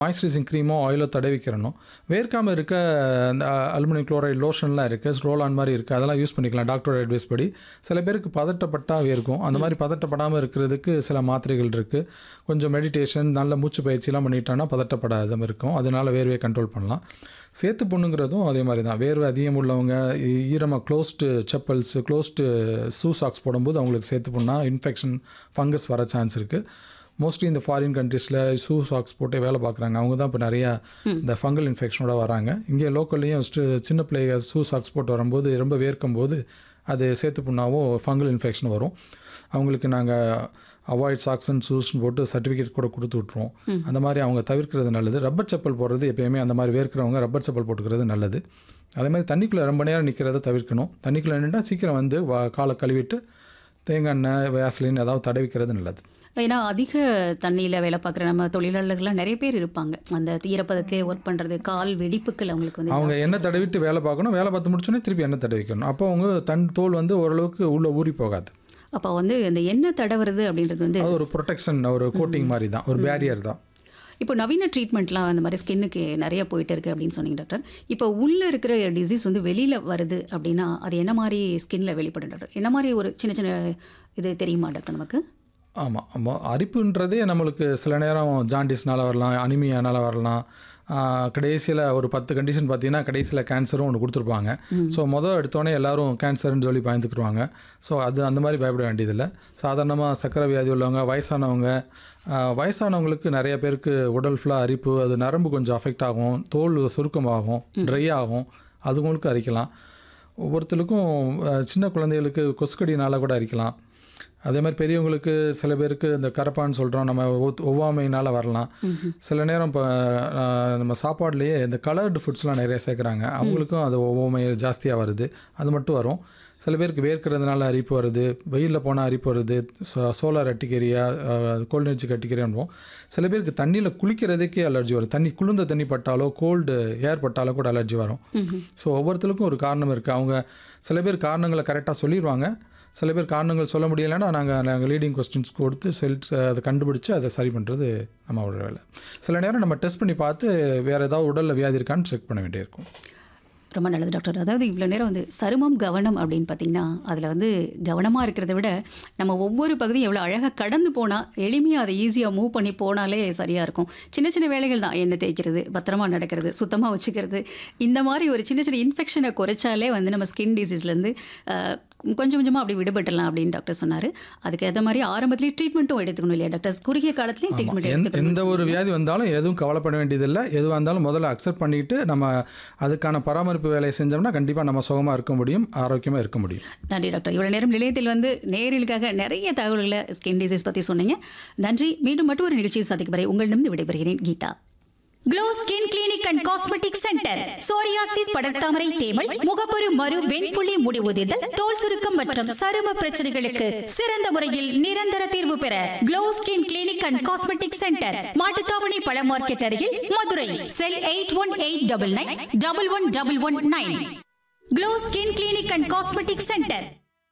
moisturising க்ரீமோ ஆயிலோ தடவிக்கிறணும் வேர்க்காமல் இருக்க அந்த aluminium chloride லோஷன்லாம் இருக்குது ஸ்க்ரோலான் மாதிரி இருக்குது அதெல்லாம் யூஸ் பண்ணிக்கலாம் டாக்டரோட அட்வைஸ் படி சில பேருக்கு பதட்டப்பட்டா வேர்க்கும் அந்த மாதிரி பதட்டப்படாமல் இருக்கிறதுக்கு சில மாத்திரைகள் இருக்குது கொஞ்சம் மெடிடேஷன் நல்ல மூச்சு பயிற்சிலாம் பண்ணிட்டோன்னா பதட்டப்படாத இருக்கும் அதனால வேர்வையை கண்ட்ரோல் பண்ணலாம் சேத்து புண்ணுங்கிறதும் அதே மாதிரி தான் வேர்வை அதிகம் உள்ளவங்க ஈ- ஈரமாக closed chappals closed shoe socks போடும்போது அவங்களுக்கு சேத்து புண்ணா இன்ஃபெக்ஷன் ஃபங்கஸ் வர சான்ஸ் இருக்குது மோஸ்ட்லி இந்த ஃபாரின் கண்ட்ரீஸில் ஷூ சாக்ஸ் போட்டு வேலை பார்க்குறாங்க அவங்க தான் இப்போ நிறையா இந்த ஃபங்கல் இன்ஃபெக்ஷனோட வராங்க இங்கே லோக்கல்லையும் சின்ன பிள்ளைங்க ஷூ சாக்ஸ் போட்டு வரும்போது ரொம்ப வேர்க்கும் போது அது சேத்து புண்ணாவோ ஃபங்கல் இன்ஃபெக்ஷன் வரும் அவங்களுக்கு நாங்கள் அவாய்ட் சாக்ஸ் அண்ட் ஷூஸ்னு போட்டு சர்டிஃபிகேட் கூட கொடுத்து விட்ருவோம் அந்த மாதிரி அவங்க தவிர்க்கிறது நல்லது ரப்பர் செப்பல் போடுறது எப்பயுமே அந்த மாதிரி வேர்க்கிறவங்க ரப்பர் செப்பல் போட்டுக்கிறது நல்லது அதே மாதிரி தண்ணிக்குள்ளே ரொம்ப நேரம் நிற்கிறத தவிர்க்கணும் தண்ணிக்குள்ளே நின்றா சீக்கிரம் வந்து வா- காலை கழுவிட்டு தேங்காய் எண்ணெய் வேஸ்லின் ஏதாவது தடவிக்கிறது நல்லது ஏன்னா அதிக தண்ணியில் வேலை பார்க்குற நம்ம தொழிலாளர்கள்லாம் நிறைய பேர் இருப்பாங்க அந்த ஈரப்பதத்திலே ஒர்க் பண்ணுறது கால் வெடிப்புகள் அவங்களுக்கு வந்து அவங்க எண்ணெய் தடவிட்டு வேலை பார்க்கணும் வேலை பார்த்து முடிச்சோடனே திருப்பி எண்ணெய் தடவிக்கணும் அப்போ அவங்க தன் தோல் வந்து ஓரளவுக்கு உள்ளே ஊறி போகாது அப்போ வந்து இந்த எண்ணெய் தடவுறது அப்படின்றது வந்து அது ஒரு ப்ரொடெக்ஷன் ஒரு கோட்டிங் மாதிரி தான் ஒரு பேரியர் தான் இப்போ நவீன ட்ரீட்மெண்ட்லாம் அந்த மாதிரி ஸ்கின்னுக்கு நிறைய போயிட்டு இருக்கு அப்படின்னு சொன்னீங்க டாக்டர் இப்போ உள்ளே இருக்கிற டிசீஸ் வந்து வெளியில் வருது அப்படின்னா அது என்ன மாதிரி ஸ்கின்ல வெளிப்படும் டாக்டர் என்ன மாதிரி ஒரு சின்ன சின்ன இது தெரியுமா டாக்டர் நமக்கு ஆமாம் ஆமாம் அரிப்புன்றதே நம்மளுக்கு சில நேரம் ஜாண்டிஸ்னால வரலாம் அனிமியானால வரலாம் கடைசியில் ஒரு பத்து கண்டிஷன் பார்த்தீங்கன்னா கடைசியில் கேன்சரும் ஒன்று கொடுத்துருப்பாங்க ஸோ மொதல் எடுத்தோடனே எல்லாரும் கேன்சர்னு சொல்லி பயந்துக்குருவாங்க ஸோ அது அந்த மாதிரி பயப்பட வேண்டியதில்லை சாதாரணமாக சக்கரை வியாதி உள்ளவங்க வயசானவங்க ஆஹ், வயசானவங்களுக்கு நிறைய பேருக்கு உடல் ஃபுல்லாக அரிப்பு அது நரம்பு கொஞ்சம் அஃபெக்ட் ஆகும் தோல் சுருக்கமாகும் ட்ரை ஆகும் அதுங்களுக்கு அரிக்கலாம் ஒவ்வொருத்தருக்கும் ஆஹ், சின்ன குழந்தைகளுக்கு கொசுக்கடினால கூட அரிக்கலாம் அதே மாதிரி பெரியவங்களுக்கு சில பேருக்கு இந்த கரப்பான்னு சொல்கிறோம் நம்ம ஒத்- ஒவ்வாமையினால் வரலாம் சில நேரம் இப்போ நம்ம சாப்பாடுலேயே இந்த கலர்டு ஃபுட்ஸ்லாம் நிறைய சேர்க்குறாங்க அவங்களுக்கும் அது ஒவ்வாமை ஜாஸ்தியாக வருது அது மட்டும் வரும் சில பேருக்கு வேர்க்கிறதுனால அரிப்பு வருது வெயிலில் போனால் அரிப்பு வருது சோலார் அட்டிக்கரியா கோல்டு கட்டிக்கரியான்வோம் சில பேருக்கு தண்ணியில் குளிக்கிறதுக்கே அலர்ஜி வரும் தண்ணி குளிர்ந்த தண்ணி பட்டாலோ கோல்டு ஏர் பட்டாலோ கூட அலர்ஜி வரும் ஸோ ஒவ்வொருத்தருக்கும் ஒரு காரணம் இருக்குது அவங்க சில பேர் காரணங்களை கரெக்டாக சொல்லிடுவாங்க சில பேர் காரணங்கள் சொல்ல முடியலைன்னா நாங்கள் நாங்கள் லீடிங் கொஸ்டின்ஸ் கொடுத்து செல்ஸ் அதை கண்டுபிடிச்சு அதை சரி பண்ணுறது நம்மளோட வேலை சில நேரம் நம்ம டெஸ்ட் பண்ணி பார்த்து வேறு ஏதாவது உடலில் வியாதி இருக்கான்னு செக் பண்ண வேண்டியிருக்கும் ரொம்ப நல்லது டாக்டர் அதாவது இவ்வளோ நேரம் வந்து சருமம் கவனம் அப்படின்னு பார்த்தீங்கன்னா அதில் வந்து கவனமாக இருக்கிறத விட நம்ம ஒவ்வொரு பகுதியும் எவ்வளோ அழகாக கடந்து போனால் எளிமையாக அதை ஈஸியாக மூவ் பண்ணி போனாலே சரியாக இருக்கும் சின்ன சின்ன வேலைகள் தான் எண்ணெய் தேய்க்கிறது பத்திரமா நடக்கிறது சுத்தமாக வச்சுக்கிறது இந்த மாதிரி ஒரு சின்ன சின்ன இன்ஃபெக்ஷனை குறைச்சாலே வந்து நம்ம ஸ்கின் டிசீஸ்லேருந்து கொஞ்சம் கொஞ்சமாக அப்படி விடுபட்டுலாம் அப்படின்னு டாக்டர் சொன்னார் அதுக்கு ஏற்ற மாதிரி ஆரம்பத்திலேயே ட்ரீட்மெண்ட்டும் எடுத்துக்கணும் இல்லையா டாக்டர் குறுகிய காலத்துலேயும் ட்ரீட்மெண்ட் எந்த எடுத்துக்கணும் எந்த ஒரு வியாதி வந்தாலும் எதுவும் கவலைப்பட வேண்டியதில்லை எதுவாக இருந்தாலும் முதல்ல அக்செப்ட் பண்ணிக்கிட்டு நம்ம அதுக்கான பராமரிப்பு வேலையை செஞ்சோம்னா கண்டிப்பாக நம்ம சுகமாக இருக்க முடியும் ஆரோக்கியமாக இருக்க முடியும் நன்றி டாக்டர் இவ்வளோ நேரம் நிலையத்தில் வந்து நேரலுக்காக நிறைய தகவல்களை ஸ்கின் டிசீஸ் பற்றி சொன்னீங்க நன்றி மீண்டும் மட்டும் ஒரு நிகழ்ச்சியில் சந்திக்கும் வரை உங்களிடம் விடைபெறுகிறேன் Geetha glow skin clinic and cosmetic centre psoriasis படர்தாமரை தேமல் முகப்பரு மறு வெண்புள்ளி முடிவுதிதல் தோல் சுருக்கம் மற்றும் சரும பிரச்சனைகளுக்கு சிறந்த முறையில் நிரந்தர தீர்வு பெற glow skin clinic and cosmetic centre Mattuthavani பழ மார்க்கெட் அருகில் Madurai cell eight one eight double nine double one double one nine glow skin clinic and cosmetic centre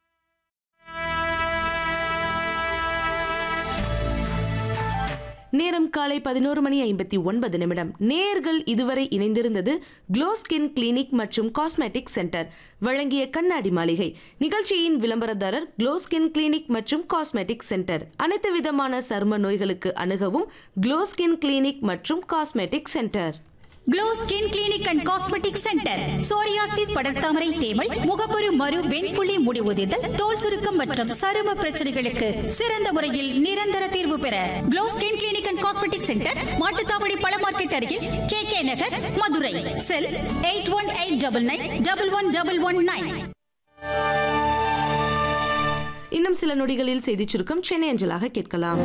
நேரம் காலை பதினோரு மணி ஐம்பத்தி ஒன்பது நிமிடம் நேர்கள் இதுவரை இணைந்திருந்தது க்ளோ ஸ்கின் கிளினிக் மற்றும் காஸ்மெட்டிக் சென்டர் வழங்கிய கண்ணாடி மாளிகை நிகழ்ச்சியின் விளம்பரதாரர் க்ளோ ஸ்கின் கிளினிக் மற்றும் காஸ்மெட்டிக் சென்டர் அனைத்து விதமான சரும நோய்களுக்கு அணுகவும் க்ளோ ஸ்கின் கிளினிக் மற்றும் cosmetic centre glow skin clinic and cosmetic centre psoriasis படர்தாமரை தேமல் முகப்பரு மறு வெண்புள்ளி முடிவுதிதல் தோல் சுருக்கம் மற்றும் சரும பிரச்சனைகளுக்கு சிறந்த முறையில் நிரந்தர தீர்வு பெற glow skin clinic and cosmetic centre Mattuthavani பழ மார்க்கெட் அருகில் K K Nagar Madurai cell eight one eight double nine double one double one nine இன்னும் சில நொடிகளில் செய்திச் சுருக்கம் சென்னை அஞ்சலாக கேட்கலாம்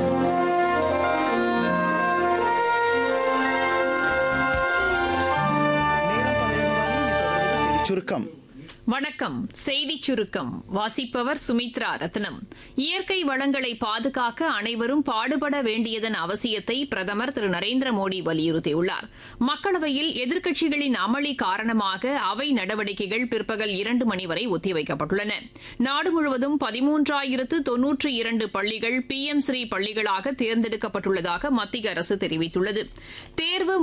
செய்திச் சுருக்கம் வணக்கம் செய்திச் சுருக்கம் வாசிப்பவர் சுமித்ரா ரத்னம் இயற்கை வளங்களை பாதுகாக்க அனைவரும் பாடுபட வேண்டியதன் அவசியத்தை பிரதமர் திரு நரேந்திர மோடி வலியுறுத்தியுள்ளார் மக்களவையில் எதிர்க்கட்சிகளின் அமளி காரணமாக அவை நடவடிக்கைகள் பிற்பகல் இரண்டு மணி வரை ஒத்திவைக்கப்பட்டுள்ளன நாடு முழுவதும் பதிமூன்றாயிரத்து தொன்னூற்றி இரண்டு பள்ளிகள் பி எம் ஸ்ரீ பள்ளிகளாக தேர்ந்தெடுக்கப்பட்டுள்ளதாக மத்திய அரசு தெரிவித்துள்ளது தேர்வு